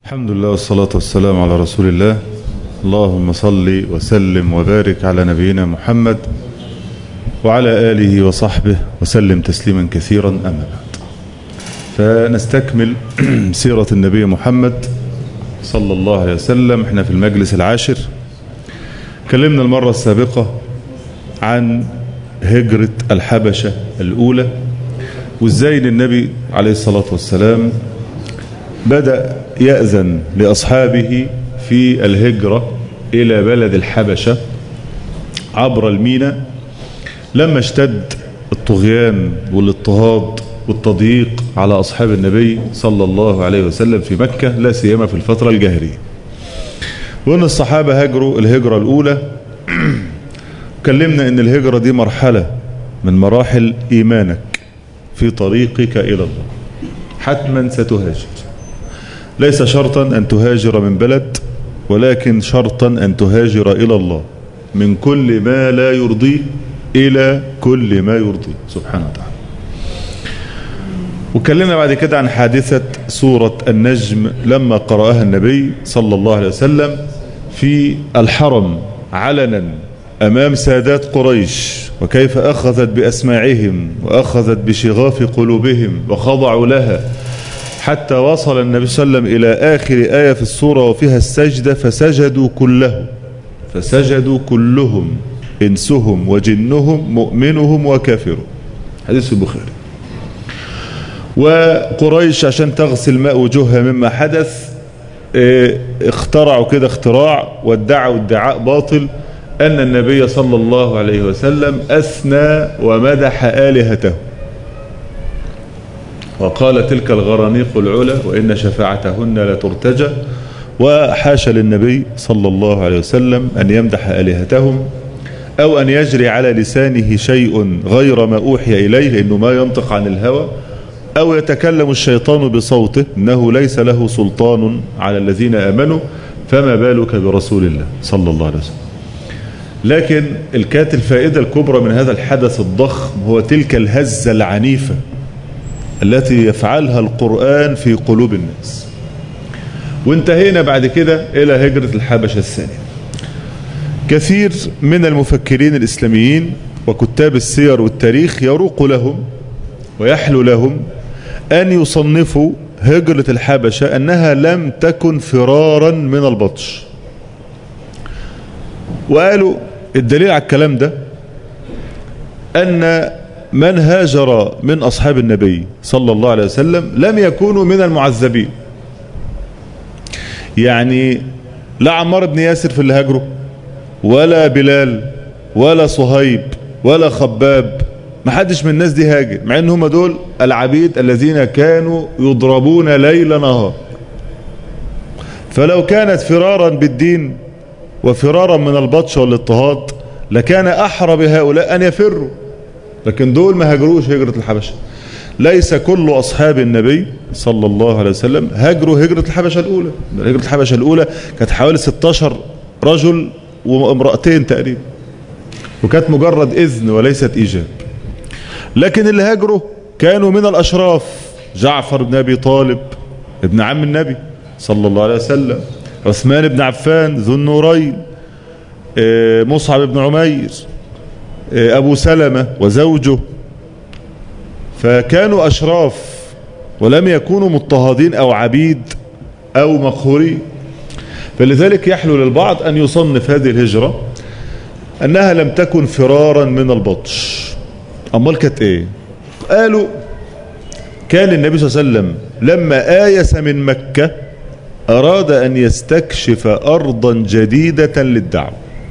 الحمد لله والصلاة والسلام على رسول الله اللهم صل وسلم وبارك على نبينا محمد وعلى آله وصحبه وسلم تسليما كثيرا أما بعد فنستكمل سيرة النبي محمد صلى الله عليه وسلم احنا في المجلس العاشر كلمنا المرة السابقة عن هجرة الحبشة الأولى وازاي النبي عليه الصلاة والسلام بدأ يأذن لأصحابه في الهجرة إلى بلد الحبشة عبر الميناء لما اشتد الطغيان والاضطهاد والتضييق على أصحاب النبي صلى الله عليه وسلم في مكة لا سيما في الفترة الجاهلية وأن الصحابة هاجروا الهجرة الأولى كلمنا أن الهجرة دي مرحلة من مراحل إيمانك في طريقك إلى الله حتما ستهاجر ليس شرطا أن تهاجر من بلد ولكن شرطا أن تهاجر إلى الله من كل ما لا يرضيه إلى كل ما يرضيه سبحانه وتعالى وكلمنا بعد كده عن حادثة سورة النجم لما قرأها النبي صلى الله عليه وسلم في الحرم علنا أمام سادات قريش وكيف أخذت بأسماعهم وأخذت بشغاف قلوبهم وخضعوا لها حتى وصل النبي صلى الله عليه وسلم إلى آخر آية في السورة وفيها السجدة فسجدوا كلهم فسجدوا كلهم إنسهم وجنهم مؤمنهم وكافرهم حديث البخاري وقريش عشان تغسل ماء وجوهها مما حدث اه اخترعوا كده اختراع وادعوا ادعاء باطل أن النبي صلى الله عليه وسلم أثنى ومدح آلهته وقال تلك الغرانيق العلا وإن شفاعتهن لترتجى وحاشا للنبي صلى الله عليه وسلم أن يمدح آلهتهم أو أن يجري على لسانه شيء غير ما أوحي إليه لأنه ما ينطق عن الهوى أو يتكلم الشيطان بصوته إنه ليس له سلطان على الذين آمنوا فما بالك برسول الله صلى الله عليه وسلم لكن كانت الفائدة الكبرى من هذا الحدث الضخم هو تلك الهزة العنيفة التي يفعلها القرآن في قلوب الناس وانتهينا بعد كده إلى هجرة الحبشة الثانية كثير من المفكرين الإسلاميين وكتاب السير والتاريخ يروق لهم ويحلو لهم أن يصنفوا هجرة الحبشة أنها لم تكن فرارا من البطش وقالوا الدليل على الكلام ده أن من هاجر من أصحاب النبي صلى الله عليه وسلم لم يكونوا من المعذبين يعني لا عمار بن ياسر في اللي هاجروا ولا بلال ولا صهيب ولا خباب ما حدش من الناس دي هاجر مع ان هم دول العبيد الذين كانوا يضربون ليل نهار فلو كانت فرارا بالدين وفرارا من البطش والاضطهاد لكان أحرى بهؤلاء أن يفروا لكن دول ما هاجروش هجرة الحبشة ليس كل أصحاب النبي صلى الله عليه وسلم هاجروا هجرة الحبشة الأولى هجرة الحبشة الأولى كانت حوالي 16 رجل وامرأتين تقريبا وكانت مجرد إذن وليست إيجاب لكن اللي هاجروا كانوا من الأشراف جعفر بن أبي طالب ابن عم النبي صلى الله عليه وسلم عثمان بن عفان ذو النورين مصعب بن عمير أبو سلمة وزوجه فكانوا أشراف ولم يكونوا مضطهدين أو عبيد أو مقهورين فلذلك يحلو للبعض أن يصنف هذه الهجرة أنها لم تكن فرارا من البطش أمال كانت إيه قالوا كان النبي صلى الله عليه وسلم لما آيس من مكة أراد أن يستكشف أرضا جديدة للدعوة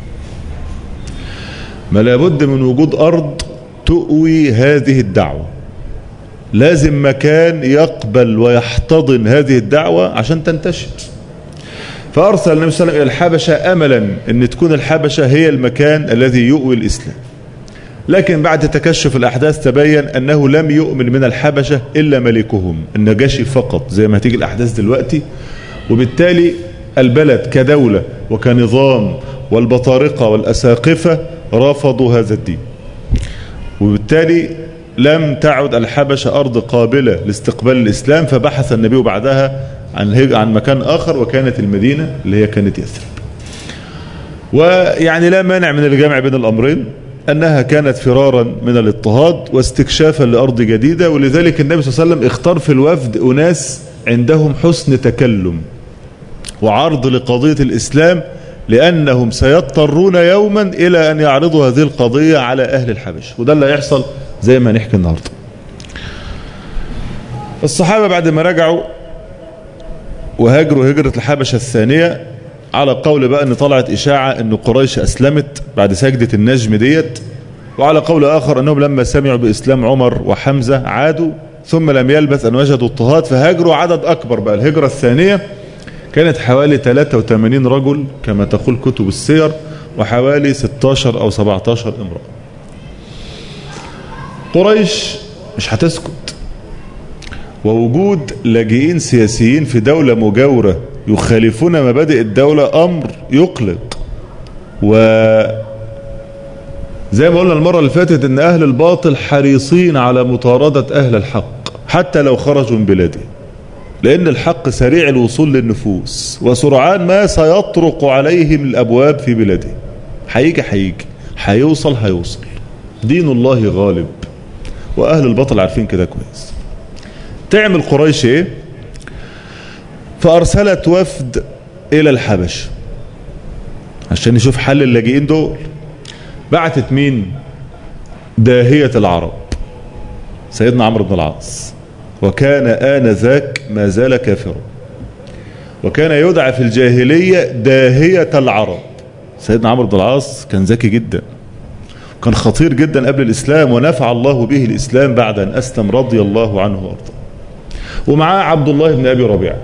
ما لابد من وجود أرض تؤوي هذه الدعوة لازم مكان يقبل ويحتضن هذه الدعوة عشان تنتشر فأرسل النبي صلى الله عليه وسلم إلى الحبشة أملا أن تكون الحبشة هي المكان الذي يؤوي الإسلام لكن بعد تكشف الأحداث تبين أنه لم يؤمن من الحبشة إلا ملكهم النجاشي فقط زي ما هتيجي الأحداث دلوقتي وبالتالي البلد كدولة وكنظام والبطارقة والأساقفة رفضوا هذا الدين وبالتالي لم تعد الحبشة أرض قابلة لاستقبال الإسلام فبحث النبي بعدها عن عن مكان آخر وكانت المدينة اللي هي كانت يثرب ويعني لا مانع من الجمع بين الأمرين أنها كانت فرارا من الاضطهاد واستكشافا لأرض جديدة ولذلك النبي صلى الله عليه وسلم اختار في الوفد أناس عندهم حسن تكلم وعرض لقضية الإسلام لأنهم سيضطرون يوما إلى أن يعرضوا هذه القضية على أهل الحبش وده اللي هيحصل زي ما نحكي النهاردة الصحابة بعد ما رجعوا وهاجروا هجرة الحبشة الثانية على قول بقى ان طلعت اشاعة ان قريش اسلمت بعد سجدة النجم ديت وعلى قول اخر انهم لما سمعوا باسلام عمر وحمزة عادوا ثم لم يلبث ان وجدوا اضطهاد فهاجروا عدد اكبر بقى الهجرة الثانية كانت حوالي 83 رجل كما تقول كتب السير وحوالي 16 او 17 امرأة قريش مش هتسكت ووجود لاجئين سياسيين في دولة مجاورة يخالفون مبادئ الدولة أمر يقلق و زي ما قلنا المرة اللي فاتت ان أهل الباطل حريصين على مطاردة أهل الحق حتى لو خرجوا من بلاده لأن الحق سريع الوصول للنفوس وسرعان ما سيطرق عليهم الأبواب في بلاده هيجي هيجي هيوصل هيوصل دين الله غالب وأهل الباطل عارفين كده كويس تعمل قريش ايه فأرسلت وفد إلى الحبش عشان يشوف حل اللاجئين دول بعتت مين داهية العرب سيدنا عمرو بن العاص وكان آنذاك ما زال كافرا وكان يدعى في الجاهلية داهية العرب سيدنا عمرو بن العاص كان ذكي جدا كان خطير جدا قبل الإسلام ونفع الله به الإسلام بعد أن أسلم رضي الله عنه وارضاه ومعاه عبد الله بن أبي ربيعه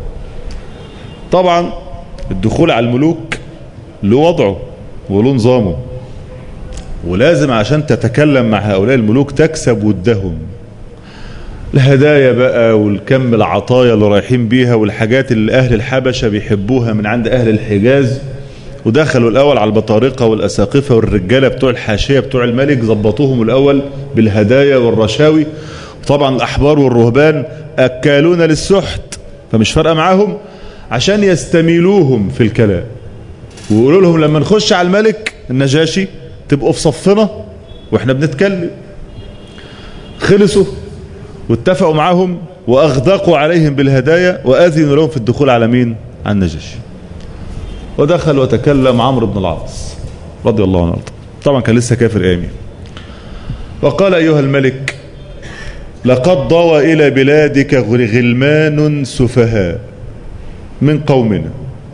طبعا الدخول على الملوك له وضعه وله نظامه ولازم عشان تتكلم مع هؤلاء الملوك تكسب ودهم الهدايا بقى والكم العطايا اللي رايحين بيها والحاجات اللي أهل الحبشة بيحبوها من عند أهل الحجاز ودخلوا الأول على البطارقة والأساقفة والرجالة بتوع الحاشية بتوع الملك ظبطوهم الأول بالهدايا والرشاوي طبعا الأحبار والرهبان أكالون للسحت فمش فارقة معاهم عشان يستميلوهم في الكلام ويقولوا لهم لما نخش على الملك النجاشي تبقوا في صفنا واحنا بنتكلم خلصوا واتفقوا معاهم واغدقوا عليهم بالهدايا واذنوا لهم في الدخول على مين على النجاشي ودخل وتكلم عمرو بن العاص رضي الله عنه طبعا كان لسه كافر ايامي وقال ايها الملك لقد ضوى الى بلادك غلمان سفهاء من قومنا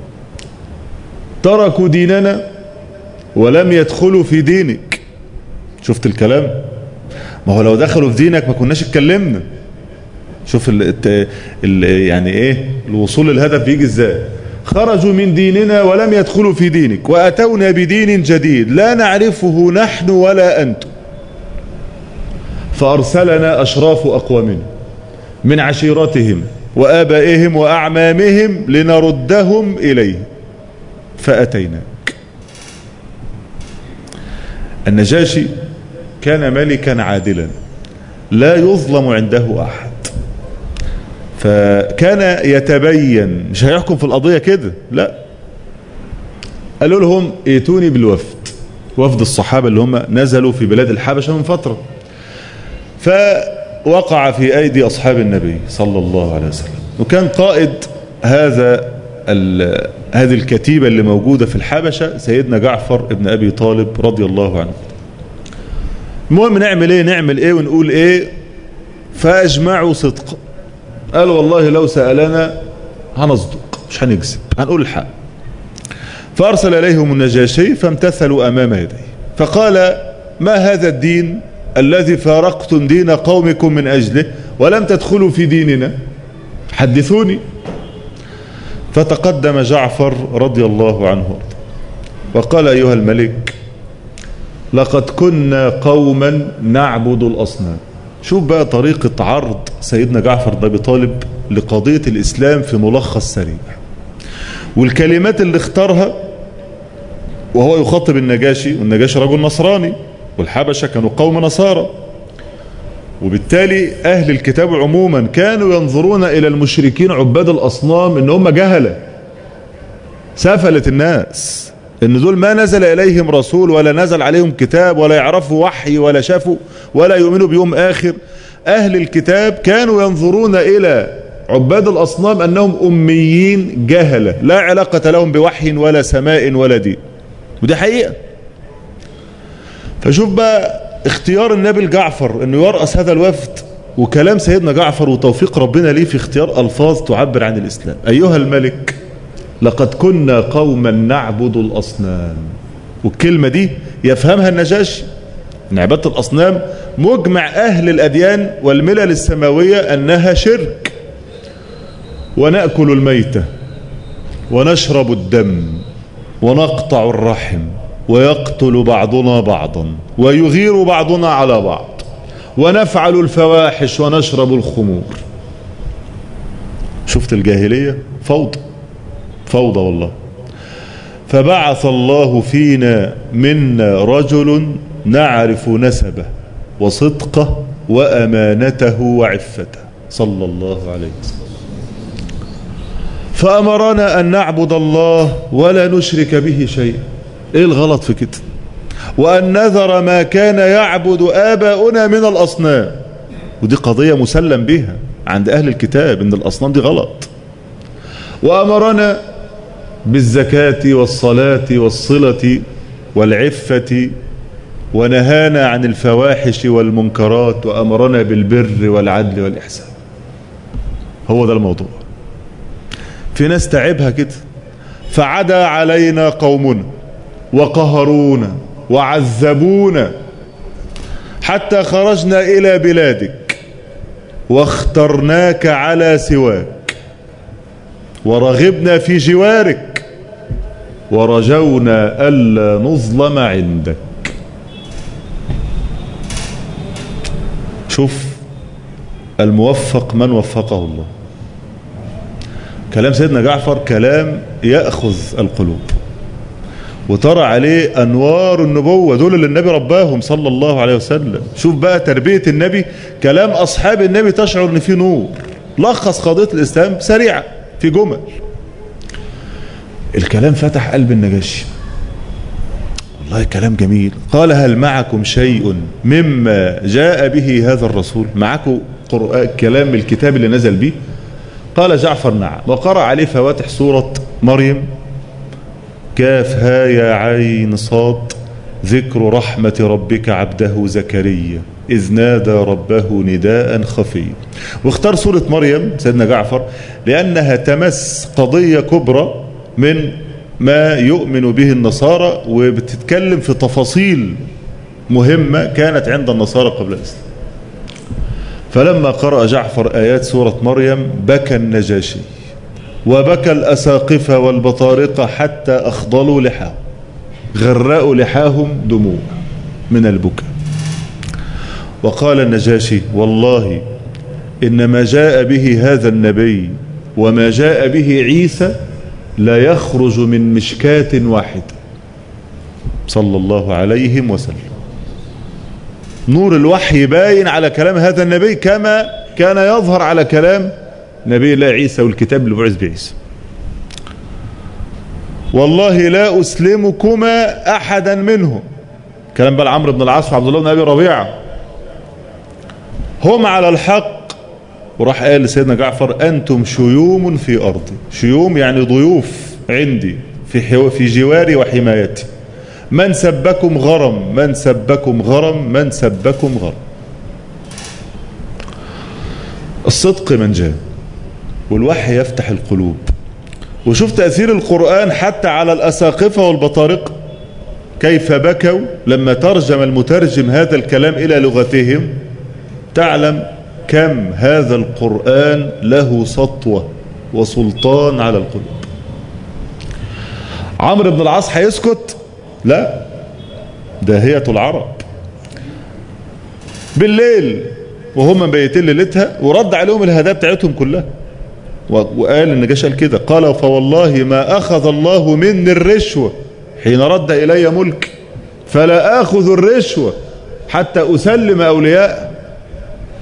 تركوا ديننا ولم يدخلوا في دينك شفت الكلام ما هو لو دخلوا في دينك ما كناش اتكلمنا شوف ال ال يعني ايه الوصول للهدف بيجي ازاي خرجوا من ديننا ولم يدخلوا في دينك واتونا بدين جديد لا نعرفه نحن ولا انتم فارسلنا اشراف اقوامنا من عشيرتهم وآبائهم وأعمامهم لنردهم إليه فأتيناك النجاشي كان ملكا عادلا لا يظلم عنده أحد فكان يتبين مش هيحكم في القضية كده لا قالوا لهم ائتوني بالوفد وفد الصحابة اللي هم نزلوا في بلاد الحبشة من فترة فوقع في أيدي أصحاب النبي صلى الله عليه وسلم وكان قائد هذا هذه الكتيبة اللي موجودة في الحبشة سيدنا جعفر ابن أبي طالب رضي الله عنه المهم نعمل ايه نعمل ايه ونقول ايه فاجمعوا صدق قال والله لو سألنا هنصدق مش هنكذب هنقول الحق فأرسل إليهم النجاشي فامتثلوا أمام يديه فقال ما هذا الدين الذي فارقتم دين قومكم من أجله ولم تدخلوا في ديننا حدثوني فتقدم جعفر رضي الله عنه وقال أيها الملك لقد كنا قوما نعبد الأصنام شوف بقى طريقة عرض سيدنا جعفر بن أبي طالب لقضية الإسلام في ملخص سريع والكلمات اللي اختارها وهو يخاطب النجاشي والنجاشي رجل نصراني والحبشة كانوا قوم نصارى وبالتالي أهل الكتاب عموما كانوا ينظرون إلى المشركين عباد الأصنام إن هم جهلة سفلة الناس إن دول ما نزل إليهم رسول ولا نزل عليهم كتاب ولا يعرفوا وحي ولا شافوا ولا يؤمنوا بيوم آخر أهل الكتاب كانوا ينظرون إلى عباد الأصنام أنهم أميين جهلة لا علاقة لهم بوحي ولا سماء ولا دين ودي حقيقة فشوف بقى اختيار النبي الجعفر انه يرأس هذا الوفد وكلام سيدنا جعفر وتوفيق ربنا ليه في اختيار ألفاظ تعبر عن الإسلام أيها الملك لقد كنا قوما نعبد الأصنام والكلمة دي يفهمها النجاشي ان عبادة الأصنام مجمع أهل الأديان والملل السماوية أنها شرك ونأكل الميتة ونشرب الدم ونقطع الرحم ويقتل بعضنا بعضا ويغير بعضنا على بعض ونفعل الفواحش ونشرب الخمور شفت الجاهلية فوضى فوضى والله فبعث الله فينا منا رجل نعرف نسبه وصدقه وأمانته وعفته صلى الله عليه وسلم فأمرنا أن نعبد الله ولا نشرك به شيئا ايه الغلط في كده وأن نذر ما كان يعبد آباؤنا من الأصنام ودي قضية مسلم بها عند أهل الكتاب إن الأصنام دي غلط وأمرنا بالزكاة والصلاة والصلة والعفة ونهانا عن الفواحش والمنكرات وأمرنا بالبر والعدل والإحسان هو ده الموضوع في ناس تعبها كده فعدا علينا قومنا وقهرونا وعذبونا حتى خرجنا إلى بلادك واخترناك على سواك ورغبنا في جوارك ورجونا ألا نظلم عندك شوف الموفق من وفقه الله كلام سيدنا جعفر كلام يأخذ القلوب وترى عليه أنوار النبوة دول اللي النبي رباهم صلى الله عليه وسلم شوف بقى تربية النبي كلام أصحاب النبي تشعر أن فيه نور لخص قضية الإسلام سريعة في جمل الكلام فتح قلب النجاشي والله كلام جميل قال هل معكم شيء مما جاء به هذا الرسول معكم قرآن كلام الكتاب اللي نزل به قال جعفر نعم وقرأ عليه فواتح سورة مريم كاف ها يا عين صاد ذكر رحمة ربك عبده زكريا إذ نادى ربه نداء خفيا واختار سورة مريم سيدنا جعفر لأنها تمس قضية كبرى من ما يؤمن به النصارى وبتتكلم في تفاصيل مهمة كانت عند النصارى قبل الإسلام فلما قرأ جعفر آيات سورة مريم بكى النجاشي وبكى الأساقفة والبطارقة حتى أخضلوا لحاهم غرقوا لحاهم دموع من البكاء وقال النجاشي والله إن ما جاء به هذا النبي وما جاء به عيسى لا يخرج من مشكاة واحدة صلى الله عليه وسلم نور الوحي باين على كلام هذا النبي كما كان يظهر على كلام نبي الله عيسى والكتاب اللي بعث بعيسى والله لا أسلمكما أحدا منهم كلام بقى عمرو بن العاص وعبد الله بن أبي ربيعة هم على الحق وراح قال لسيدنا جعفر أنتم شيوم في أرضي شيوم يعني ضيوف عندي في في جواري وحمايتي من سبكم غرم من سبكم غرم من سبكم غرم الصدق من جاء والوحي يفتح القلوب وشوف تأثير القرآن حتى على الأساقفة والبطارقة كيف بكوا لما ترجم المترجم هذا الكلام إلى لغتهم تعلم كم هذا القرآن له سطوة وسلطان على القلوب عمرو بن العاص هيسكت لا داهية العرب بالليل وهم مبيتين ليلتها ورد عليهم الهدايا بتاعتهم كلها وقال النجاش قال كده قال فوالله ما أخذ الله مني الرشوة حين رد إلي ملك فلا آخذ الرشوة حتى أسلم أولياء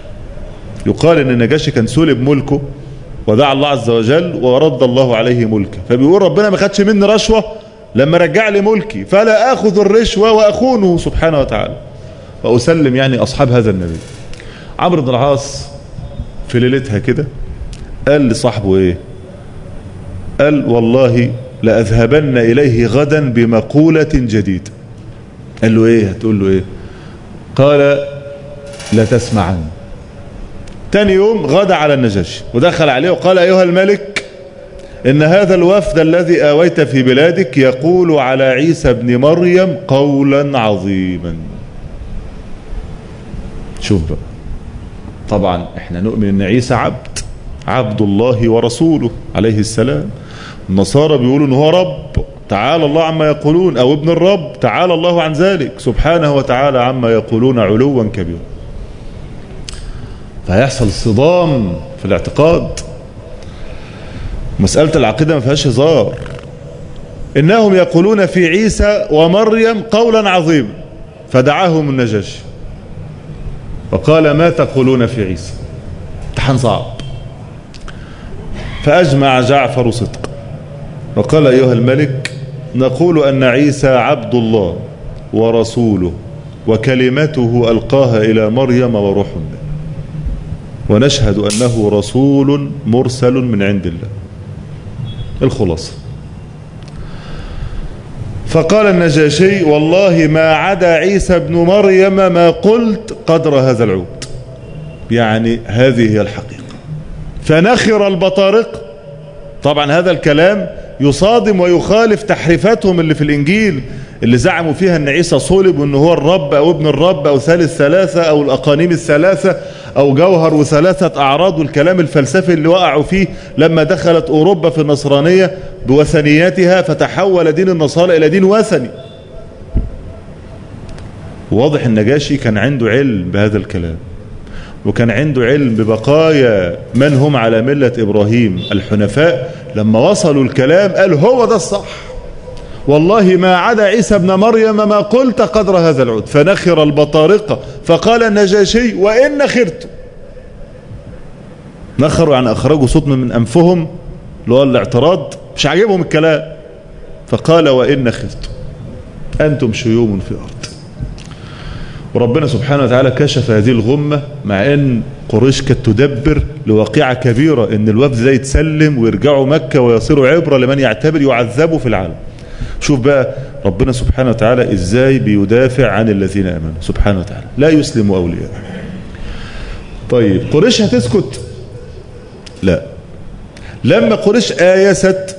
يقال ان النجاشي كان سلب ملكه ودعا الله عز وجل ورد الله عليه ملكه فبيقول ربنا ما خدش مني رشوة لما رجع لي ملكي فلا اخذ الرشوة واخونه سبحانه وتعالى واسلم يعني اصحاب هذا النبي عمرو بن العاص في ليلتها كده قال لصاحبه ايه قال والله لأذهبن إليه غدا بمقولة جديدة قال له ايه هتقول له ايه قال لا تسمعن تاني يوم غدا على النجاشي ودخل عليه وقال أيها الملك إن هذا الوفد الذي آويت في بلادك يقول على عيسى ابن مريم قولا عظيما شوف بقى طبعا احنا نؤمن ان عيسى عبد عبد الله ورسوله عليه السلام النصارى بيقولوا ان هو رب تعالى الله عما يقولون او ابن الرب تعالى الله عن ذلك سبحانه وتعالى عما يقولون علوا كبيرا فهيحصل صدام في الاعتقاد مسألة العقيدة ما فيهاش هزار إنهم يقولون في عيسى ومريم قولا عظيما فدعاهم النجاشي وقال ما تقولون في عيسى امتحان صعب فأجمع جعفر صدق وقال أيها الملك نقول أن عيسى عبد الله ورسوله وكلمته ألقاها إلى مريم وروح منه ونشهد أنه رسول مرسل من عند الله الخلاصة فقال النجاشي والله ما عدا عيسى ابن مريم ما قلت قدر هذا العود يعني هذه هي الحقيقة فنخر البطارق طبعا هذا الكلام يصادم ويخالف تحريفاتهم اللي في الإنجيل اللي زعموا فيها أن عيسى صلب وأنه هو الرب أو ابن الرب أو ثالث ثلاثة أو الأقانيم الثلاثة أو جوهر وثلاثة أعراض والكلام الفلسفي اللي وقعوا فيه لما دخلت أوروبا في النصرانية بوثنياتها فتحول دين النصارى إلى دين وثني واضح النجاشي كان عنده علم بهذا الكلام وكان عنده علم ببقايا من هم على ملة إبراهيم الحنفاء لما وصلوا الكلام قال هو ده الصح والله ما عدا عيسى ابن مريم ما قلت قدر هذا العود فنخر البطارقة فقال النجاشي وإن نخرت نخروا يعني أخرجوا صوت من أنفهم اللي هو الاعتراض مش عاجبهم الكلام فقال وإن نخرت أنتم شيوم في الأرض وربنا سبحانه وتعالى كشف هذه الغمة مع ان قريش كانت تدبر لواقعة كبيرة ان الوفد ده يتسلم ويرجعوا مكة ويصيروا عبرة لمن يعتبر يعذبوا في العالم شوف بقى ربنا سبحانه وتعالى ازاي بيدافع عن الذين امنوا سبحانه وتعالى لا يسلم اولياء طيب قريش هتسكت لا لما قريش آيست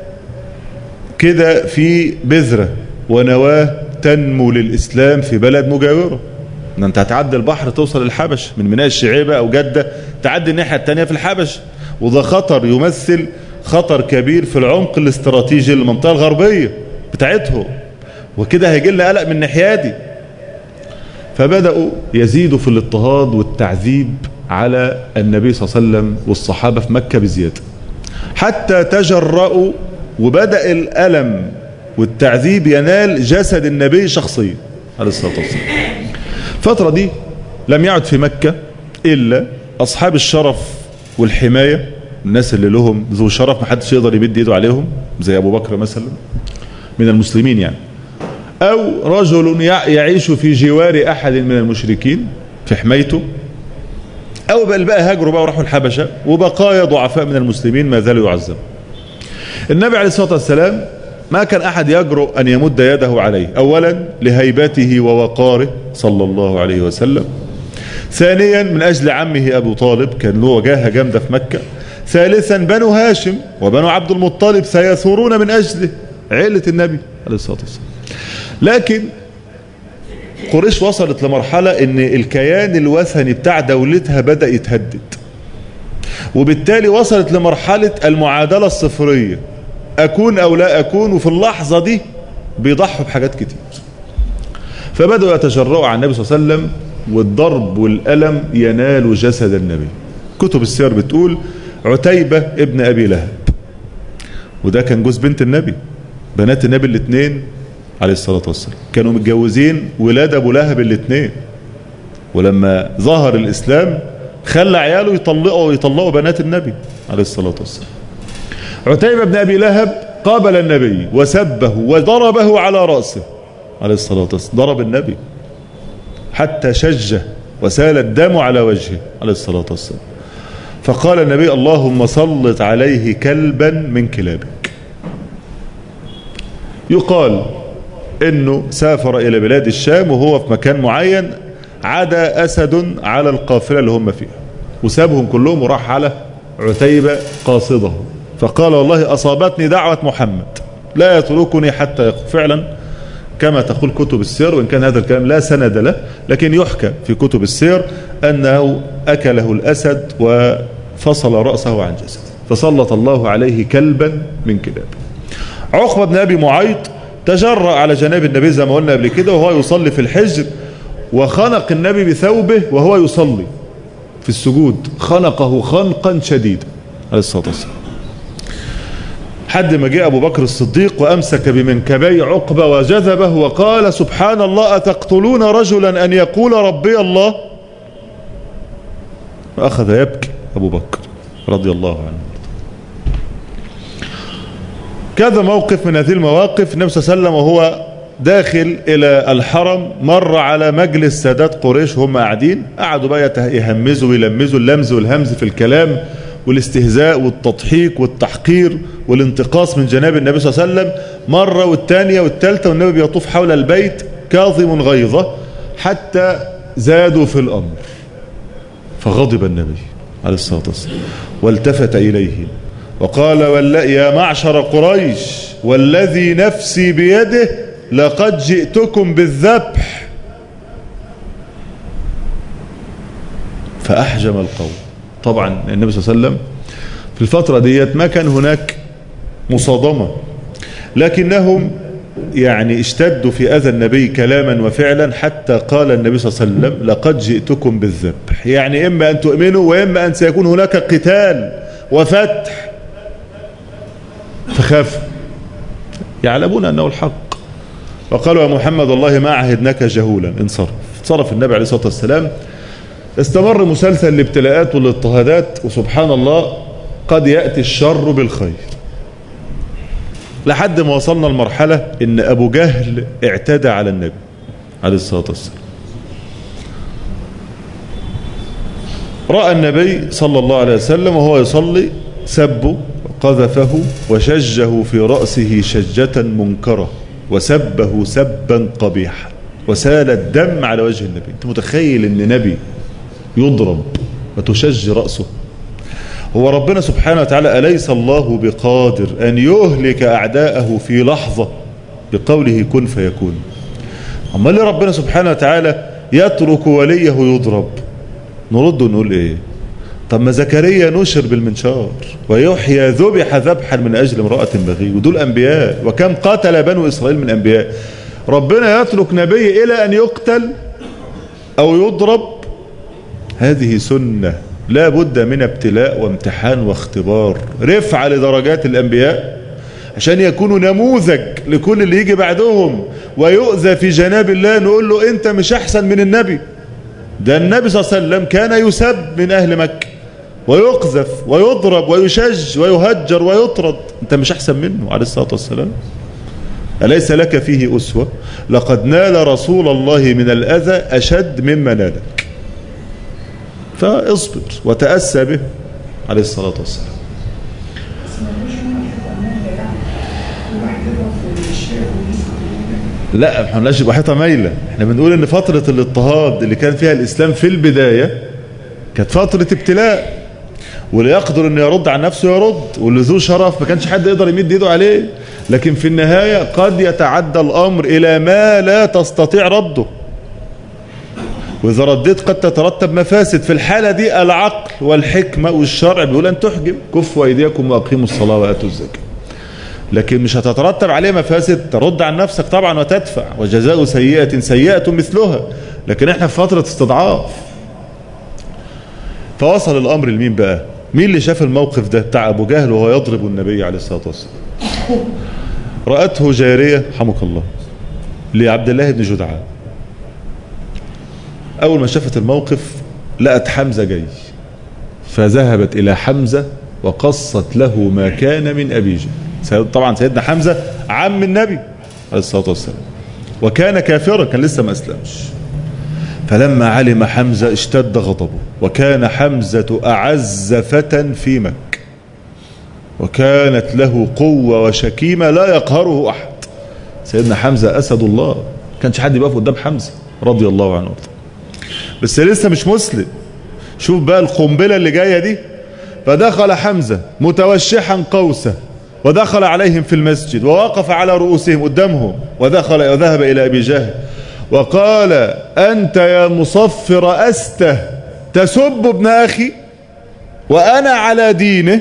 كده في بذرة ونواه تنمو للإسلام في بلد مجاورة ان انت هتعدي البحر توصل للحبش من ميناء الشعيبة او جدة تعدي الناحية التانية في الحبش وده خطر يمثل خطر كبير في العمق الاستراتيجي للمنطقة الغربية بتاعتهم وكده هيجي لنا قلق من الناحية دي فبدأوا يزيدوا في الاضطهاد والتعذيب على النبي صلى الله عليه وسلم والصحابة في مكة بزيادة حتى تجرأوا وبدأ الألم والتعذيب ينال جسد النبي شخصيا عليه الصلاة والسلام الفترة دي لم يعد في مكة إلا أصحاب الشرف والحماية الناس اللي لهم ذو شرف محدش يقدر يمد ايده عليهم زي أبو بكر مثلا من المسلمين يعني أو رجل يعيش في جوار أحد من المشركين في حمايته أو بقى بقى هاجروا بقى وراحوا الحبشة وبقايا ضعفاء من المسلمين ما زالوا يعذبوا النبي عليه الصلاة والسلام ما كان أحد يجرؤ أن يمد يده عليه أولا لهيبته ووقاره صلى الله عليه وسلم ثانيا من أجل عمه أبو طالب كان له وجاهة جامدة في مكة ثالثا بنو هاشم وبنو عبد المطلب سيثورون من أجله عيلة النبي عليه الصلاة والسلام لكن قريش وصلت لمرحلة ان الكيان الوثني بتاع دولتها بدأ يتهدد وبالتالي وصلت لمرحلة المعادلة الصفرية أكون أو لا أكون وفي اللحظة دي بيضحوا بحاجات كتير فبدأوا يتجرؤوا على النبي صلى الله عليه وسلم والضرب والألم ينال جسد النبي كتب السير بتقول عتيبة ابن أبي لهب وده كان جوز بنت النبي بنات النبي الاثنين عليه الصلاة والسلام كانوا متجوزين ولاد أبو لهب الاثنين ولما ظهر الإسلام خلى عياله يطلقوا ويطلقوا بنات النبي عليه الصلاة والسلام عتيبة بن أبي لهب قابل النبي وسبه وضربه على رأسه عليه الصلاة والسلام ضرب النبي حتى شجه وسال الدم على وجهه عليه الصلاة والسلام فقال النبي اللهم سلط عليه كلبا من كلابك يقال انه سافر الى بلاد الشام وهو في مكان معين عدا اسد على القافلة اللي هم فيها وسابهم كلهم وراح على عتيبة قاصده فقال والله اصابتني دعوة محمد لا يتركني حتى يقف فعلا كما تقول كتب السير وإن كان هذا الكلام لا سند له لكن يحكى في كتب السير أنه أكله الأسد وفصل رأسه عن جسده فسلط الله عليه كلبا من كلاب عقبة بن أبي معيط تجرأ على جناب النبي زي ما قلنا قبل كده وهو يصلي في الحجر وخنق النبي بثوبه وهو يصلي في السجود خنقه خنقا شديدا عليه الصلاة والسلام حد ما جاء أبو بكر الصديق وأمسك بمنكبي عقبة وجذبه وقال سبحان الله أتقتلون رجلا أن يقول ربي الله فأخذ يبكي أبو بكر رضي الله عنه كذا موقف من هذه المواقف النبي صلى الله عليه وسلم وهو داخل إلى الحرم مر على مجلس سادات قريش هم قاعدين قعدوا بقى يهمزوا ويلمزوا اللمز والهمز في الكلام والاستهزاء والتضحيك والتحقير والانتقاص من جناب النبي صلى الله عليه وسلم مرة والثانية والثالثة والنبي بيطوف حول البيت كاظم غيظة حتى زادوا في الأمر فغضب النبي عليه الصلاة والسلام والتفت إليه وقال يا معشر قريش والذي نفسي بيده لقد جئتكم بالذبح فأحجم القوم طبعا النبي صلى الله عليه وسلم في الفترة ديت ما كان هناك مصادمة لكنهم يعني اشتدوا في أذى النبي كلاما وفعلا حتى قال النبي صلى الله عليه وسلم لقد جئتكم بالذبح يعني إما أن تؤمنوا وإما أن سيكون هناك قتال وفتح فخافوا يعلمون أنه الحق وقالوا يا محمد الله ما عهدناك جهولا انصرف انصرف النبي عليه الصلاة والسلام استمر مسلسل الابتلاءات والاضطهادات وسبحان الله قد يأتي الشر بالخير لحد ما وصلنا المرحلة ان ابو جهل اعتدى على النبي عليه الصلاة والسلام رأى النبي صلى الله عليه وسلم وهو يصلي سبه وقذفه وشجه في رأسه شجة منكرة وسبه سبا قبيحا وسال الدم على وجه النبي انت متخيل ان نبي يضرب وتشج رأسه هو ربنا سبحانه وتعالى أليس الله بقادر أن يهلك أعداءه في لحظة بقوله كن فيكون أما اللي ربنا سبحانه وتعالى يترك وليه يضرب نرد ونقول إيه طب ما زكريا نشر بالمنشار ويحيى ذبح ذبحا من أجل امرأة بغي ودول أنبياء وكم قتل بنو إسرائيل من أنبياء ربنا يترك نبي إلى أن يقتل أو يضرب هذه سنة لا بد من ابتلاء وامتحان واختبار رفع لدرجات الأنبياء عشان يكونوا نموذج لكل اللي يجي بعدهم ويؤذى في جناب الله نقول له انت مش احسن من النبي ده النبي صلى الله عليه وسلم كان يسب من اهل مكة ويقذف ويضرب ويشج ويهجر ويطرد انت مش احسن منه عليه الصلاة والسلام أليس لك فيه أسوة لقد نال رسول الله من الأذى أشد مما نالك فاصبر وتأسى به عليه الصلاة والسلام لا احنا مالناش بحيطة مايلة احنا بنقول ان فترة الاضطهاد اللي كان فيها الاسلام في البداية كانت فترة ابتلاء واللي يقدر انه يرد عن نفسه يرد واللي ذو شرف ما كانش حد يقدر يمد ايده عليه لكن في النهاية قد يتعدى الامر الى ما لا تستطيع رده واذا رديت قد تترتب مفاسد في الحالة دي العقل والحكمة والشرع بيقول ان تحجم كفوا ايديكم واقيموا الصلاة واتوا الزكاة لكن مش هتترتب عليه مفاسد ترد عن نفسك طبعا وتدفع وجزاء سيئة سيئة مثلها لكن احنا في فترة استضعاف فوصل الامر لمين بقى مين اللي شاف الموقف ده بتاع ابو جهل وهو يضرب النبي عليه الصلاة والسلام رأته جارية حمك الله لعبد الله بن جدعان اول ما شافت الموقف لقت حمزة جاي فذهبت إلى حمزة وقصت له ما كان من أبي جهل طبعا سيدنا حمزة عم النبي عليه الصلاة والسلام وكان كافرا كان لسه ما أسلمش فلما علم حمزة اشتد غضبه وكان حمزة أعز فتى في مكة وكانت له قوة وشكيمة لا يقهره أحد سيدنا حمزة أسد الله كانش حد يقف قدام حمزة رضي الله عنه بس لسه مش مسلم شوف بقى القنبلة اللي جاية دي فدخل حمزة متوشحا قوسه ودخل عليهم في المسجد ووقف على رؤوسهم قدامهم ودخل وذهب إلى أبي جهل وقال أنت يا مصفر أسته تسب ابن أخي وأنا على دينه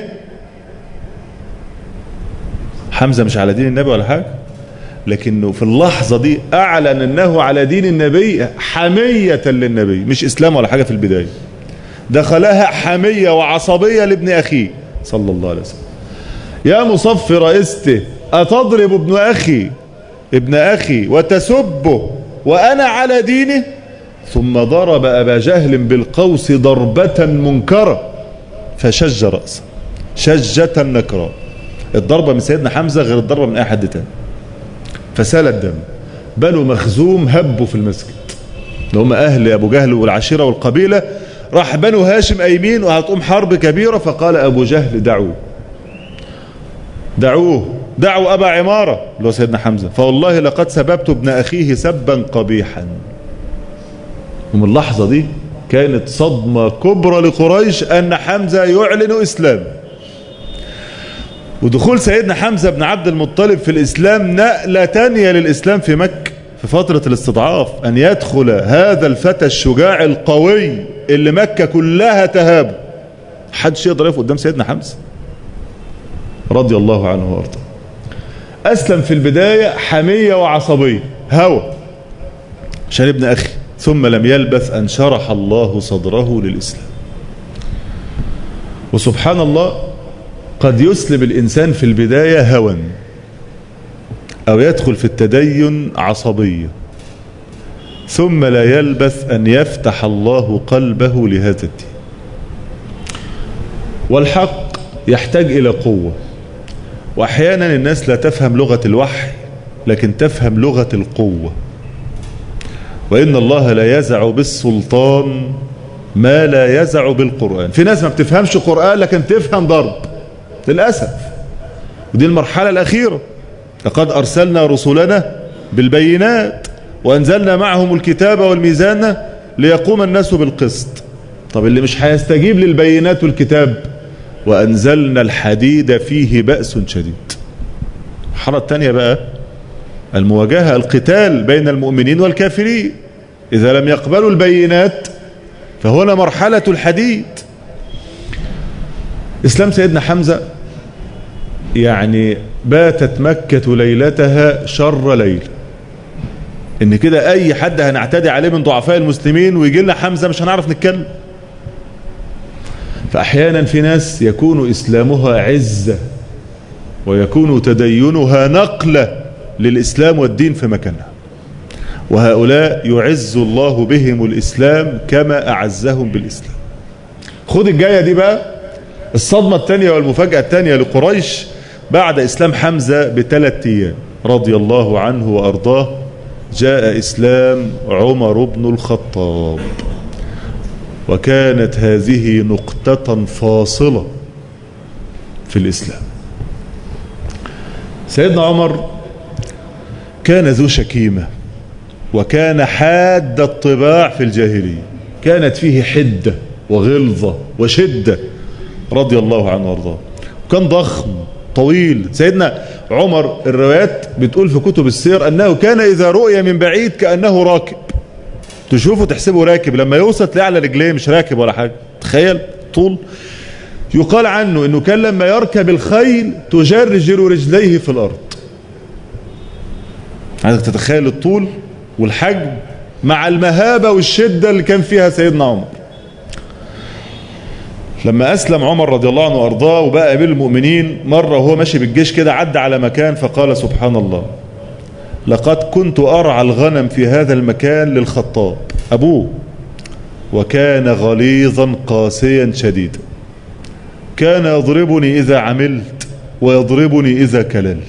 حمزة مش على دين النبي ولا حاجة لكنه في اللحظة دي أعلن أنه على دين النبي حمية للنبي مش إسلام ولا حاجة في البداية دخلها حمية وعصبية لابن أخيه صلى الله عليه وسلم يا مصفر استه أتضرب ابن أخي ابن أخي وتسبه وأنا على دينه ثم ضرب أبا جهل بالقوس ضربة منكرة فشج رأسه شجة نكراء الضربة من سيدنا حمزة غير الضربة من أي حد تاني فسال الدم بنو مخزوم هبوا في المسجد اللي هم أهل أبو جهل والعشيرة والقبيلة راح بنو هاشم أيمين وهتقوم حرب كبيرة فقال أبو جهل دعوه دعوه دعوا أبا عمارة اللي هو سيدنا حمزة فوالله لقد سببت ابن أخيه سبا قبيحا ومن اللحظة دي كانت صدمة كبرى لقريش أن حمزة يعلن إسلام ودخول سيدنا حمزة بن عبد المطلب في الإسلام نقلة تانية للإسلام في مكة في فترة الاستضعاف أن يدخل هذا الفتى الشجاع القوي اللي مكة كلها تهابه حدش يقدر يقف قدام سيدنا حمزة رضي الله عنه وارضاه أسلم في البداية حمية وعصبية هوى عشان ابن أخي ثم لم يلبث أن شرح الله صدره للإسلام وسبحان الله قد يسلم الإنسان في البداية هوى أو يدخل في التدين عصبية ثم لا يلبث أن يفتح الله قلبه لهذا الدين والحق يحتاج إلى قوة وأحيانا الناس لا تفهم لغة الوحي لكن تفهم لغة القوة وإن الله لا يزع بالسلطان ما لا يزع بالقرآن في ناس ما بتفهمش قرآن لكن تفهم ضرب للأسف ودي المرحلة الأخيرة لقد أرسلنا رسلنا بالبينات وأنزلنا معهم الكتاب والميزان ليقوم الناس بالقسط طب اللي مش هيستجيب للبينات والكتاب وأنزلنا الحديد فيه بأس شديد الحالة الثانية بقى المواجهة القتال بين المؤمنين والكافرين إذا لم يقبلوا البينات فهنا مرحلة الحديد إسلام سيدنا حمزة يعني باتت مكة ليلتها شر ليل ان كده اي حد هنعتدي عليه من ضعفاء المسلمين ويجي لنا حمزة مش هنعرف نتكلم فاحيانا في ناس يكون اسلامها عزة ويكون تدينها نقلة للاسلام والدين في مكانها وهؤلاء يعز الله بهم الاسلام كما اعزهم بالاسلام خد الجاية دي بقى الصدمة الثانية والمفاجأة الثانية لقريش بعد إسلام حمزة بثلاث أيام رضي الله عنه وأرضاه جاء إسلام عمر بن الخطاب وكانت هذه نقطة فاصلة في الإسلام سيدنا عمر كان ذو شكيمة وكان حاد الطباع في الجاهلية كانت فيه حدة وغلظة وشدة رضي الله عنه وارضاه كان ضخم طويل سيدنا عمر الروايات بتقول في كتب السير أنه كان إذا رؤي من بعيد كأنه راكب تشوفه تحسبه راكب لما يوصل تلاقيه على رجليه مش راكب ولا حاجة تخيل طول يقال عنه أنه كان لما يركب الخيل تجرجر رجليه في الأرض عايزك تتخيل الطول والحجم مع المهابة والشدة اللي كان فيها سيدنا عمر لما أسلم عمر رضي الله عنه وأرضاه وبقى أمير المؤمنين مرة وهو ماشي بالجيش كده عدى على مكان فقال سبحان الله لقد كنت أرعى الغنم في هذا المكان للخطاب أبوه وكان غليظا قاسيا شديدا كان يضربني إذا عملت ويضربني إذا كللت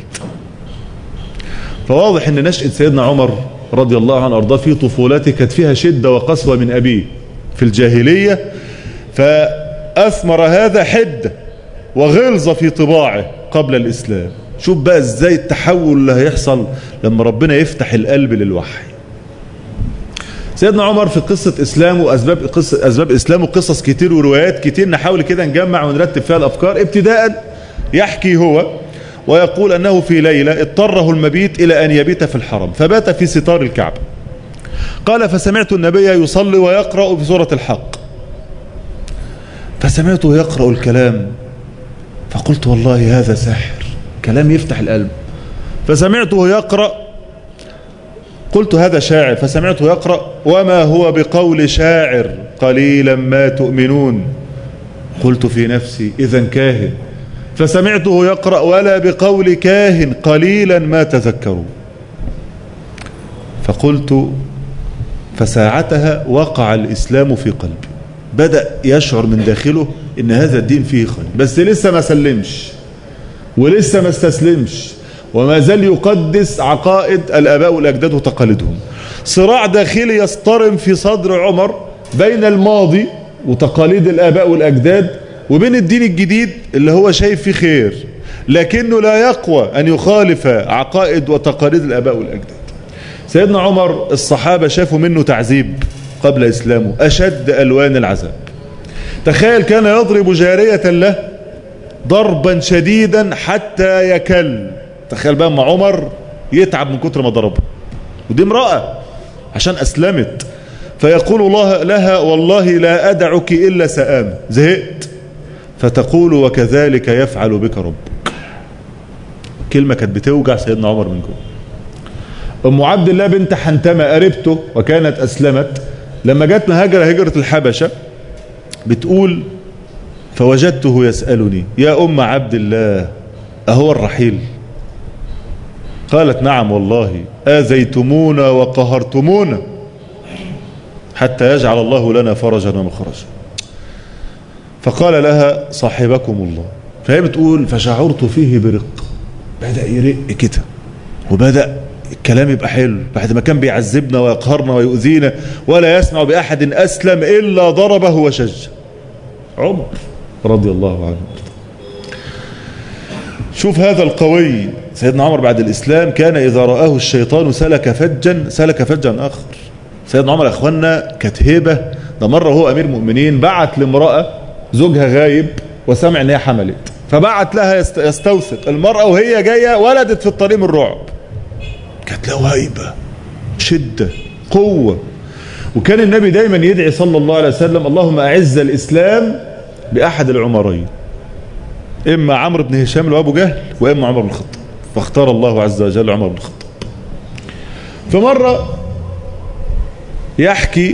فواضح أن نشأة سيدنا عمر رضي الله عنه أرضاه في طفولته كانت فيها شدة وقسوة من أبيه في الجاهلية فأثمر هذا حدة وغلظة في طباعه قبل الإسلام شوف بقى ازاي التحول اللي هيحصل لما ربنا يفتح القلب للوحي سيدنا عمر في قصة إسلامه وأسباب قصة أسباب إسلامه قصص كتير وروايات كتير نحاول كده نجمع ونرتب فيها الأفكار ابتداء يحكي هو ويقول أنه في ليلة اضطره المبيت إلى أن يبيت في الحرم فبات في ستار الكعبة قال فسمعت النبي يصلي ويقرأ في سورة الحق فسمعته يقرأ الكلام فقلت والله هذا سحر كلام يفتح القلب فسمعته يقرأ قلت هذا شاعر فسمعته يقرأ وما هو بقول شاعر قليلا ما تؤمنون قلت في نفسي إذا كاهن فسمعته يقرأ ولا بقول كاهن قليلا ما تذكروا فقلت فساعتها وقع الإسلام في قلبي بدأ يشعر من داخله إن هذا الدين فيه خير بس لسه ما سلمش ولسه ما استسلمش وما زال يقدس عقائد الآباء والأجداد وتقاليدهم صراع داخلي يصطرم في صدر عمر بين الماضي وتقاليد الآباء والأجداد وبين الدين الجديد اللي هو شايف فيه خير لكنه لا يقوى أن يخالف عقائد وتقاليد الآباء والأجداد سيدنا عمر الصحابة شافوا منه تعذيب قبل إسلامه أشد ألوان العذاب تخيل كان يضرب جارية له ضربا شديدا حتى يكل تخيل بقى ما عمر يتعب من كتر ما ضربه ودي امرأة عشان أسلمت فيقول الله لها والله لا أدعك إلا سآم زهقت فتقول وكذلك يفعل بك ربك كلمة كانت بتوجع سيدنا عمر من جوه أم عبد الله بنت حنتمة قريبته وكانت أسلمت لما جت مهاجرة هجرة الحبشة بتقول فوجدته يسألني يا أم عبد الله أهو الرحيل قالت نعم والله آذيتمونا وقهرتمونا حتى يجعل الله لنا فرجا ومخرجا فقال لها صاحبكم الله فهي بتقول فشعرت فيه برق بدأ يرق كده وبدأ الكلام يبقى حلو بعد ما كان بيعذبنا ويقهرنا ويؤذينا ولا يسمع بأحد أسلم إلا ضربه وشج عمر رضي الله عنه شوف هذا القوي سيدنا عمر بعد الإسلام كان إذا رآه الشيطان سلك فجا سلك فجا آخر سيدنا عمر يا أخوانا كانت هيبة ده مرة هو أمير مؤمنين بعت لامرأة زوجها غايب وسمع ان هي حملت فبعت لها يستوثق المرأة وهي جاية ولدت في الطريق من الرعب كانت له هيبة شدة قوة وكان النبي دايما يدعي صلى الله عليه وسلم اللهم أعز الإسلام بأحد العمرين إما عمرو بن هشام وأبو جهل وإما عمر بن الخطاب فاختار الله عز وجل عمر بن الخطاب فمرة يحكي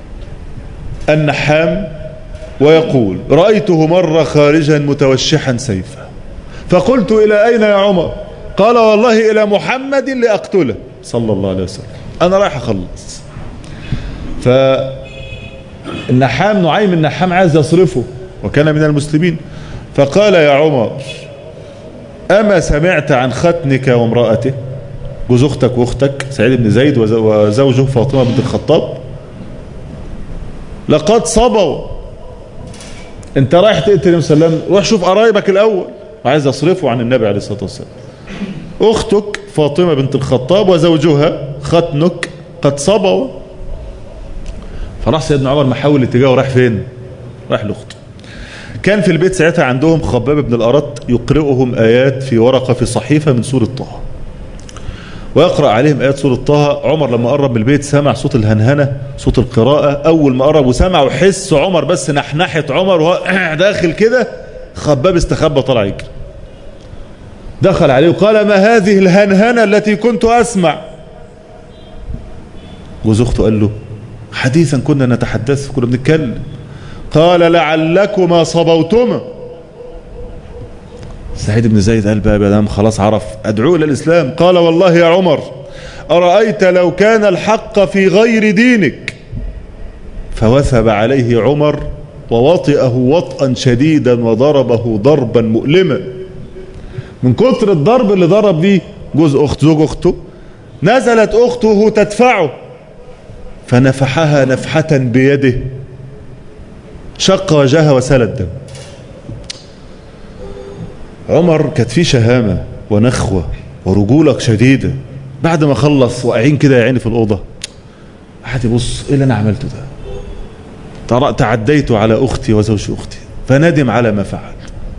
النحام ويقول رأيته مرة خارجا متوشحا سيفا فقلت إلى أين يا عمر قال والله إلى محمد لأقتله صلى الله عليه وسلم أنا رايح أخلص فالنحام نعيم النحام عايز يصرفه وكان من المسلمين فقال يا عمر أما سمعت عن ختنك وامرأته جوز أختك وأختك سعيد بن زيد وزوجه فاطمة بنت الخطاب لقد صبوا انت رايح تقتل مسلم روح شوف قرايبك الاول وعايز اصرفه عن النبي عليه الصلاه والسلام اختك فاطمه بنت الخطاب وزوجها ختنك قد صبوا فراح سيدنا عمر محول اتجاهه راح فين راح لاخته كان في البيت ساعتها عندهم خباب بن الارت يقرئهم ايات في ورقه في صحيفه من سوره طه ويقرأ عليهم آيات سورة طه عمر لما قرب من البيت سمع صوت الهنهنة صوت القراءة أول ما قرب وسمع وحس عمر بس نحنحة عمر وهو داخل كده خباب استخبى طلع يجري دخل عليه وقال ما هذه الهنهنة التي كنت أسمع جوز أخته قال له حديثا كنا نتحدث كنا بنتكلم قال لعلكما صبوتما سعيد بن زيد قال بقى بدام خلاص عرف أدعوه إلى الإسلام قال والله يا عمر أرأيت لو كان الحق في غير دينك فوثب عليه عمر ووطئه وطئا شديدا وضربه ضربا مؤلما من كتر الضرب اللي ضرب بيه جوز أخت زوج أخته نزلت أخته تدفعه فنفحها نفحة بيده شق وجهها وسال الدم عمر كانت فيه شهامة ونخوة ورجولة شديدة بعد ما خلص واقعين كده يا عيني في الأوضة قعد يبص ايه اللي انا عملته ده تعديت على اختي وزوج اختي فندم على ما فعل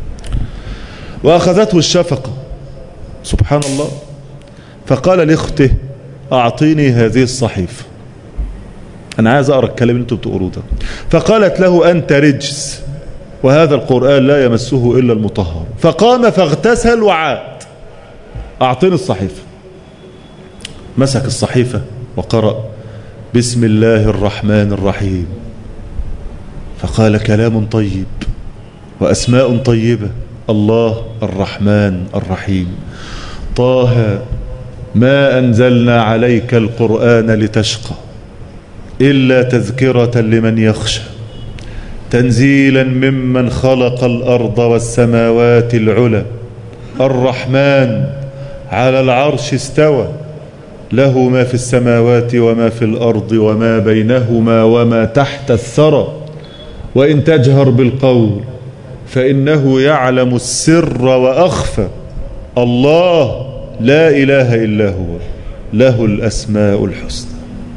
واخذته الشفقة سبحان الله فقال لاخته اعطيني هذه الصحيفة انا عايز اقرا الكلام اللي انتم بتقروه ده فقالت له انت رجس وهذا القرآن لا يمسه الا المطهر فقام فاغتسل وعاد اعطيني الصحيفة مسك الصحيفة وقرأ بسم الله الرحمن الرحيم فقال كلام طيب وأسماء طيبة الله الرحمن الرحيم طه ما أنزلنا عليك القرآن لتشقى إلا تذكرة لمن يخشى تنزيلا ممن خلق الأرض والسماوات العلى الرحمن على العرش استوى له ما في السماوات وما في الأرض وما بينهما وما تحت الثرى وإن تجهر بالقول فإنه يعلم السر وأخفى الله لا إله إلا هو له الأسماء الحسنى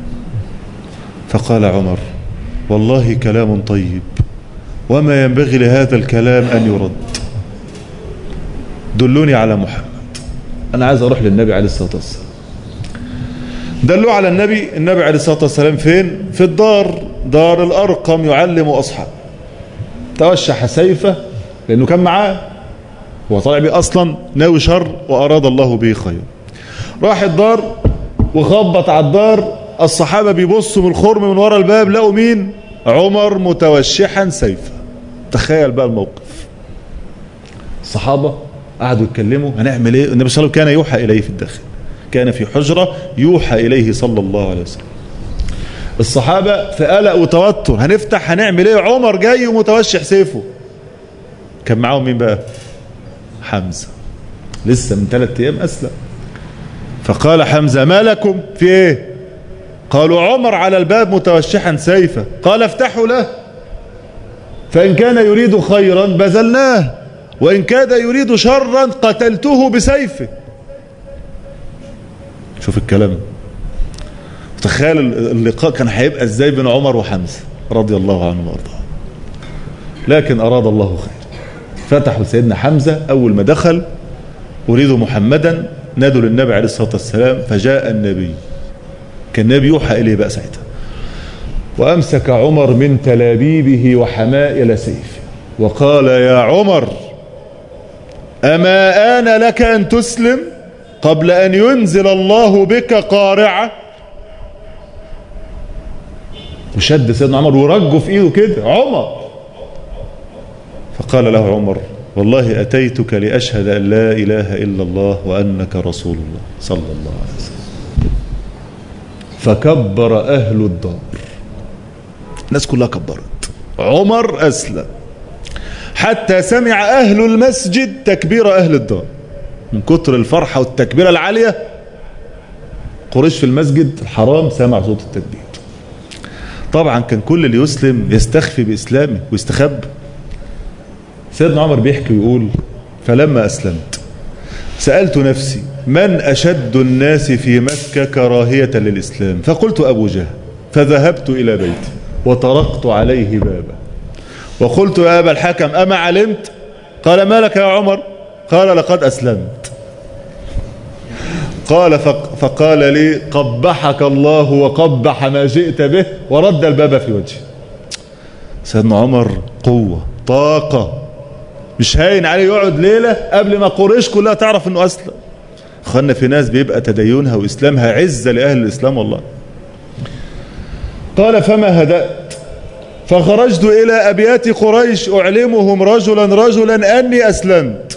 فقال عمر والله كلام طيب وما ينبغي لهذا الكلام أن يرد دلوني على محمد أنا عايز أروح للنبي عليه الصلاة والسلام دلوا على النبي النبي عليه الصلاة والسلام فين في الدار دار الأرقم يعلم أصحاب توشح سيفه لأنه كان معاه هو طالع بيه أصلا ناوي شر وأراد الله به خير راح الدار وخبط على الدار الصحابة بيبصوا من الخرم من ورا الباب لقوا مين عمر متوشحا سيفا تخيل بقى الموقف الصحابة قعدوا يتكلموا هنعمل ايه النبي صلى الله عليه وسلم كان يوحى إليه في الداخل كان في حجرة يوحى إليه صلى الله عليه وسلم الصحابة في قلق وتوتر هنفتح هنعمل ايه عمر جاي ومتوشح سيفه كان معاهم مين بقى حمزة لسه من ثلاثة ايام اسلم فقال حمزة ما لكم في ايه قالوا عمر على الباب متوشحا سيفا قال افتحوا له فإن كان يريد خيرا بذلناه وإن كاد يريد شرا قتلته بسيفه شوف الكلام تخيل اللقاء كان هيبقى ازاي بين عمر وحمزة رضي الله عنه وارضاه لكن أراد الله خير فتحوا سيدنا حمزة أول ما دخل أريد محمدا نادوا للنبي عليه الصلاة والسلام فجاء النبي كان النبي يوحى إليه بقى ساعتها وأمسك عمر من تلابيبه وحمائل سيفه وقال يا عمر أما آن لك أن تسلم قبل أن ينزل الله بك قارعة وشد سيدنا عمر ورجه في ايده كده عمر فقال له عمر والله أتيتك لأشهد أن لا إله إلا الله وأنك رسول الله صلى الله عليه وسلم فكبر أهل الدار الناس كلها كبرت عمر أسلم حتى سمع أهل المسجد تكبير أهل الدار من كتر الفرحة والتكبيرة العالية قريش في المسجد الحرام سمع صوت التكبير طبعا كان كل اللي يسلم يستخفي بإسلامه ويستخب سيدنا عمر بيحكي ويقول فلما أسلمت سألت نفسي من أشد الناس في مكة كراهية للإسلام فقلت أبو جهل فذهبت إلى بيتي وطرقت عليه بابه وقلت يا أبا الحكم أما علمت قال ما لك يا عمر قال لقد أسلمت قال فقال لي قبحك الله وقبح ما جئت به ورد الباب في وجهي سيدنا عمر قوة طاقة مش هاين عليه يقعد ليلة قبل ما قريش كلها تعرف انه اسلم اخوانا في ناس بيبقى تدينها واسلامها عزة لاهل الاسلام والله قال فما هدأت فخرجت الى ابيات قريش اعلمهم رجلا رجلا اني اسلمت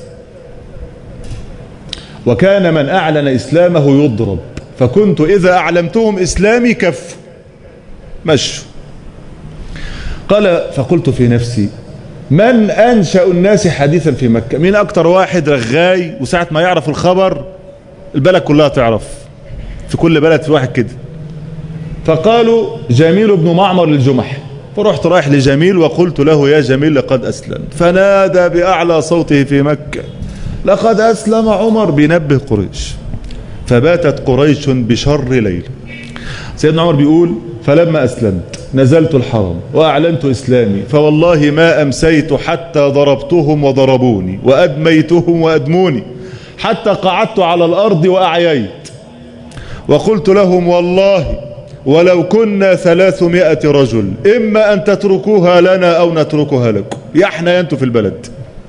وكان من اعلن اسلامه يضرب فكنت اذا اعلمتهم اسلامي كف مشوا قال فقلت في نفسي من أنشأ الناس حديثا في مكة مين أكتر واحد رغاي وساعة ما يعرف الخبر البلد كلها تعرف في كل بلد في واحد كده فقالوا جميل بن معمر الجمح فرحت رايح لجميل وقلت له يا جميل لقد أسلم فنادى بأعلى صوته في مكة لقد أسلم عمر بينبه قريش فباتت قريش بشر ليل سيدنا عمر بيقول فلما أسلمت نزلت الحرم وأعلنت إسلامي فوالله ما أمسيت حتى ضربتهم وضربوني وأدميتهم وأدموني حتى قعدت على الأرض وأعييت وقلت لهم والله ولو كنا ثلاثمائة رجل إما أن تتركوها لنا أو نتركها لكم يحنى أنتم في البلد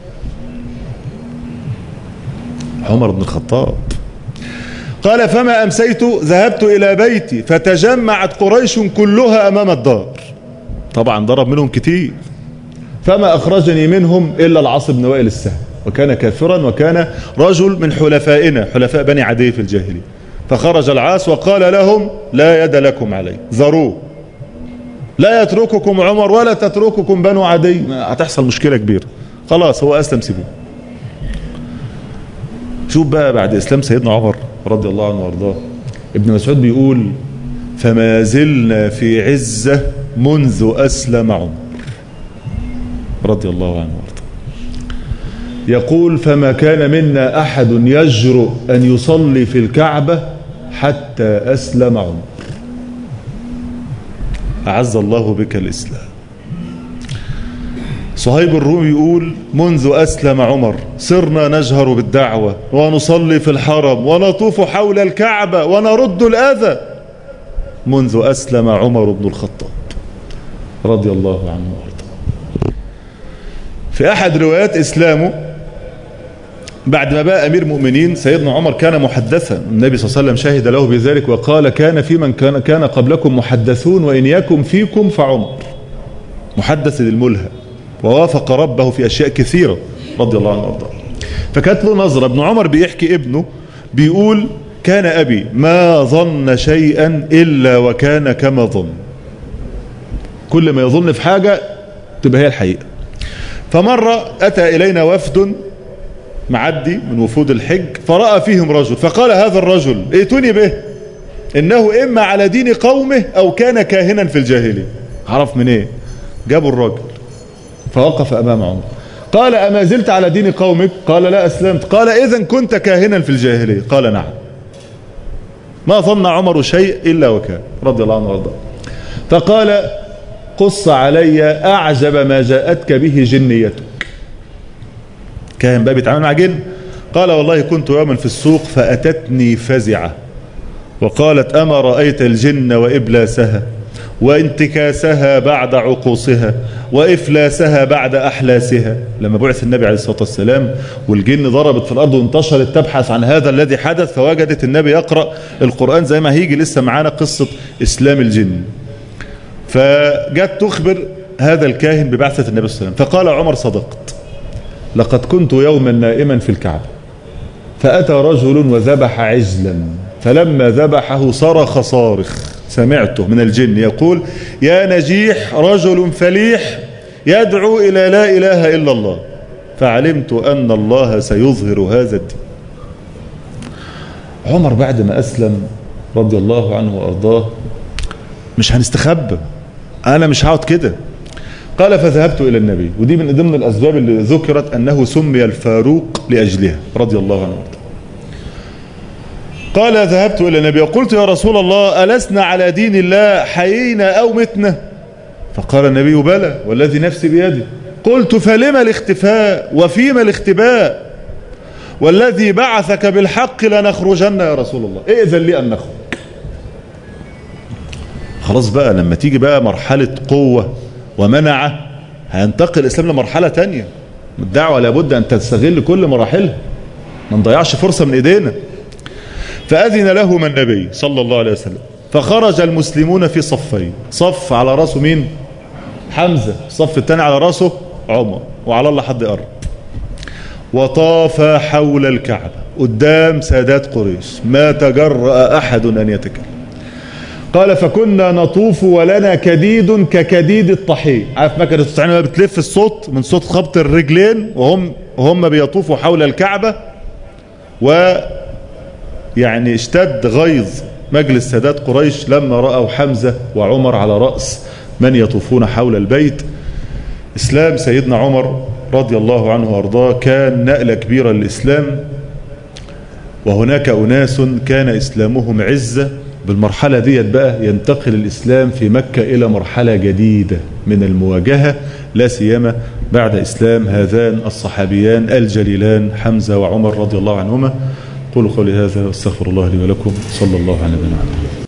عمر بن الخطاب قال فما أمسيت ذهبت إلى بيتي فتجمعت قريش كلها أمام الدار طبعا ضرب منهم كتير فما أخرجني منهم إلا العاص بن وائل السهم وكان كافرا وكان رجل من حلفائنا حلفاء بني عدي في الجاهلية فخرج العاص وقال لهم لا يد لكم علي ذروه لا يترككم عمر ولا تترككم بنو عدي هتحصل مشكلة كبيرة خلاص هو أسلم سيبوه شوف بقى بعد إسلام سيدنا عمر رضي الله عنه وارضاه ابن مسعود بيقول فما زلنا في عزة منذ أسلم عمر رضي الله عنه وارضاه يقول فما كان منا أحد يجرؤ أن يصلي في الكعبة حتى أسلم عمر أعز الله بك الإسلام صهيب الرومي يقول منذ أسلم عمر صرنا نجهر بالدعوة ونصلي في الحرم ونطوف حول الكعبة ونرد الأذى منذ أسلم عمر بن الخطاب رضي الله عنه وارضاه في أحد روايات إسلامه بعد ما بقى أمير مؤمنين سيدنا عمر كان محدثا النبي صلى الله عليه وسلم شهد له بذلك وقال كان في من كان, كان قبلكم محدثون وإن يكن فيكم فعمر محدث للملهى ووافق ربه في أشياء كثيرة رضي الله عنه وارضاه فكانت له نظرة ابن عمر بيحكي ابنه بيقول كان أبي ما ظن شيئا إلا وكان كما ظن كل ما يظن في حاجة تبقى هي الحقيقة فمرة أتى إلينا وفد معدي من وفود الحج فرأى فيهم رجل فقال هذا الرجل ائتوني به إنه إما على دين قومه أو كان كاهنا في الجاهلية عرف من إيه جابوا الرجل فوقف أمام عمر قال أما زلت على دين قومك قال لا أسلمت قال إذا كنت كاهنا في الجاهلية قال نعم ما ظن عمر شيء إلا وكان رضي الله عنه وارضاه فقال قص علي أعجب ما جاءتك به جنيتك كان بقى بيتعامل مع جن قال والله كنت يوما في السوق فأتتني فزعة وقالت أما رأيت الجن وإبلاسها وانتكاسها بعد عقوصها وإفلاسها بعد أحلاسها لما بعث النبي عليه الصلاة والسلام والجن ضربت في الأرض وانتشرت تبحث عن هذا الذي حدث فوجدت النبي يقرأ القرآن زي ما هيجي لسه معانا قصة إسلام الجن فجت تخبر هذا الكاهن ببعثة النبي صلى الله عليه وسلم فقال عمر صدقت لقد كنت يوما نائما في الكعبة فأتى رجل وذبح عجلا فلما ذبحه صرخ صارخ سمعته من الجن يقول يا نجيح رجل فليح يدعو إلى لا إله إلا الله فعلمت أن الله سيظهر هذا الدين عمر بعد ما أسلم رضي الله عنه وأرضاه مش هنستخبى أنا مش هقعد كده قال فذهبت إلى النبي ودي من ضمن الأسباب اللي ذكرت أنه سمي الفاروق لأجلها رضي الله عنه وارضاه قال ذهبت إلى النبي وقلت يا رسول الله ألسنا على دين الله حيينا أو متنا فقال النبي بلى والذي نفسي بيده قلت فلما الاختفاء وفيما الاختباء والذي بعثك بالحق لنخرجن يا رسول الله ائذن لي أن نخرج خلاص بقى لما تيجي بقى مرحلة قوة ومنعة هينتقل الإسلام لمرحلة تانية الدعوة لابد أن تستغل كل مراحلها ما نضيعش فرصة من إيدينا فأذن لهما النبي صلى الله عليه وسلم فخرج المسلمون في صفين صف على رأسه مين حمزة الصف الثاني على رأسه عمر وعلى الله حد قرب وطاف حول الكعبة قدام سادات قريش ما تجرأ أحد أن يتكلم قال فكنا نطوف ولنا كديد ككديد الطحين عارف مكنة الطحين بتلف الصوت من صوت خبط الرجلين وهم وهم بيطوفوا حول الكعبة و يعني اشتد غيظ مجلس سادات قريش لما رأوا حمزة وعمر على رأس من يطوفون حول البيت إسلام سيدنا عمر رضي الله عنه وأرضاه كان نقلة كبيرة للإسلام وهناك أناس كان إسلامهم عزة بالمرحلة ديت بقى ينتقل الإسلام في مكة إلى مرحلة جديدة من المواجهة لا سيما بعد إسلام هذان الصحابيان الجليلان حمزة وعمر رضي الله عنهما قولوا قولي هذا واستغفر الله لي ولكم صلى الله على نبينا محمد